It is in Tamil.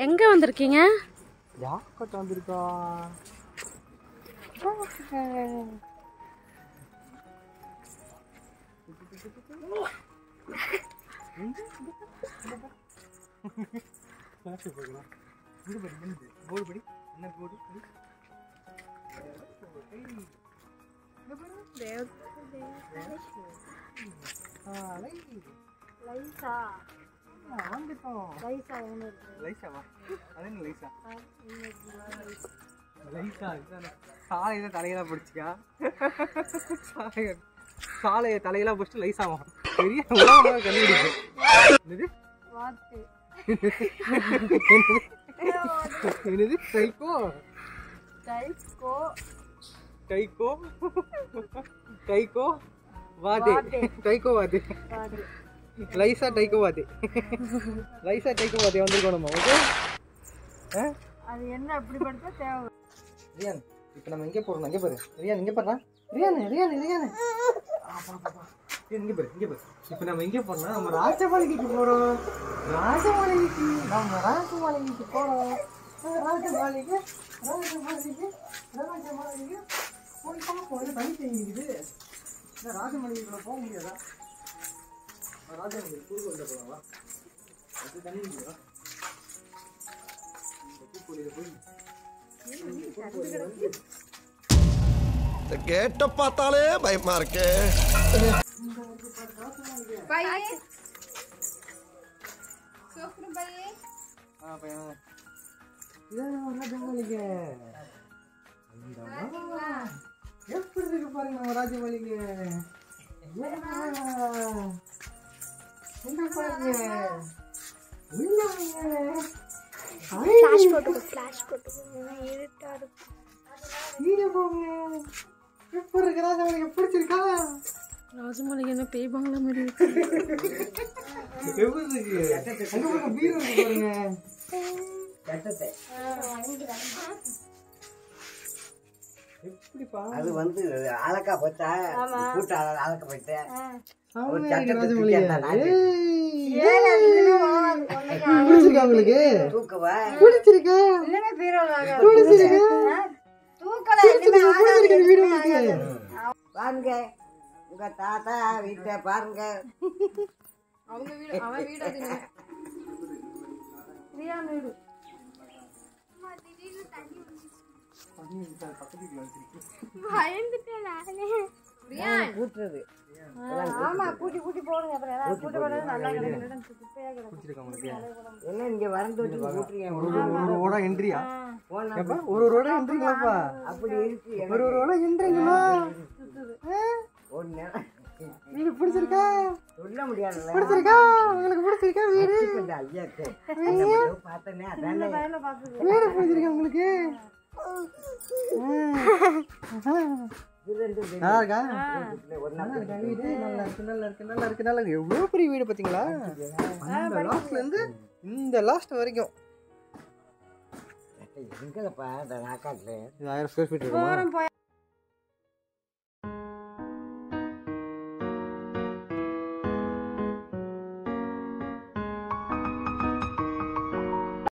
எங்க வந்திருக்கீங்க யார்கிட்ட வந்திருக்கா போர்டு படி என்ன போர்டு வந்துட்டோம் லைசாவா அது என்ன லைசா லைசா இதுதானே சாலையில தலையெல்லாம் பிடிச்சிக்கா சாலைய சாலையை தலையெல்லாம் பிடிச்சிட்டு லைசாவும் பெரிய உலகமாக கண்டுபிடிக்கும் என்னது என்னது டைக்கோ டைக்கோ டைக்கோ வாதே டைக்கோ வாதே லைசா டைக்கோ வாதே லைசா டைக்கோ வாதே வந்திருக்கோம் நம்ம ஓகே ஆ அது என்ன அப்படி படுத்தா தேவை ரியான் இப்போ நம்ம எங்கே போகிறோம் இங்கே பாரு ரியான் இங்கே பாரு ரியான் ரியான் ரியான் இங்கே பாரு இங்கே பாரு இப்போ நம்ம எங்கே போறோம்னா நம்ம ராஜமாளிகைக்கு போகிறோம் ராஜமாளிகைக்கு நம்ம ராஜமாளிகைக்கு போகிறோம் ராஜமாளிகை ராஜமாளிகை ராஜமாளிகை போய் பார்ப்போம் என்ன தண்ணி தேங்கிக்குது இந்த ராஜமாளிகைக்குள்ள போக முடியாதா ராஜமாளிகை குறுக்கு வந்த போகலாமா அது தண்ணி இல்லையா இந்த பூக்கொடியில் போய் இந்த கேட்ட பார்த்தாலே பயமா இருக்கே ஆ பையன் இதான் நம்ம ராஜமாளிகை இந்த மரம். எப்படி இருக்கு பாருங்க நம்ம ராஜமாளிகை என்ன பாருங்க உள்ள வாங்க. ஃப்ளாஷ் போட்டு ஃப்ளாஷ் போட்டு இருட்டா இருக்கும் கீழே போங்க எப்படி இருக்கு ராஜமாளிகை பிடிச்சிருக்கா ராஜமாளிகை என்ன பேய் பங்களா மாதிரி இருக்கு எப்படி இருக்கு அங்க பாருங்க பீரோ இருக்கு பாருங்க எப்படிப்பா அது வந்து அழகா போச்சா கூட்ட அழகா போயிட்டு ஒரு செம்மையா இருக்கு சட்டத்தை ராஜமாளிகை. தூக்கி அந்த நாட்டு. ஏய். பிடிச்சிருக்கா உங்களுக்கு தூக்குவா பிடிச்சிருக்கா பிடிச்சிருக்கா பிடிச்சிருக்கா பிடிச்சிருக்கா இந்த வீடு உங்களுக்கு பாருங்க உங்க தாத்தா வீட்டை பாருங்க அவங்க வீடு அவன் வீடு அது இல்லை. ரியான் வீடு பயந்துட்டேன் நானே ரியான் கூட்டுறது ஆமா கூட்டி கூட்டி போடுங்க அப்புறம் ஏதாவது கூட்டி போடுறது நல்லா கிடக்கு குப்பையா கிடக்கு பிடிச்சிருக்கா உங்களுக்கு என்ன இங்க வறண்டு வச்சு கூட்டுறீங்க ஒரு ஒரு ஒரு ஓட என்ட்ரியா போனா ஏப்பா ஒரு ஒரு ஓட என்ட்ரிங்களாப்பா அப்படி இருக்கு ஒரு ஒரு ஓட என்ட்ரிங்களா ஒரு நேரம் வீடு பிடிச்சிருக்கா சொல்ல முடியாதுல்ல பிடிச்சிருக்கா உங்களுக்கு பிடிச்சிருக்கா வீடு கொஞ்சம் ஐயாக்கு அந்த மட்டும் பார்த்தனே அதானே வீடு பிடிச்சிருக்கா உங்களுக்கு இது ரெண்டும் நல்லா இருக்கா ஒன்னா நல்லா இருக்கா வீடு நல்லா இருக்கு நல்லா இருக்கு நல்லா இருக்கு நல்லா இருக்கு எவ்வளோ பெரிய வீடு பார்த்தீங்களா அந்த லாஸ்ட்ல இருந்து இந்த லாஸ்ட் வரைக்கும் எங்கப்பா இந்த நாக்காட்டுல இது ஆயிரம் ஸ்கொயர் ஃபீட் இருக்குமா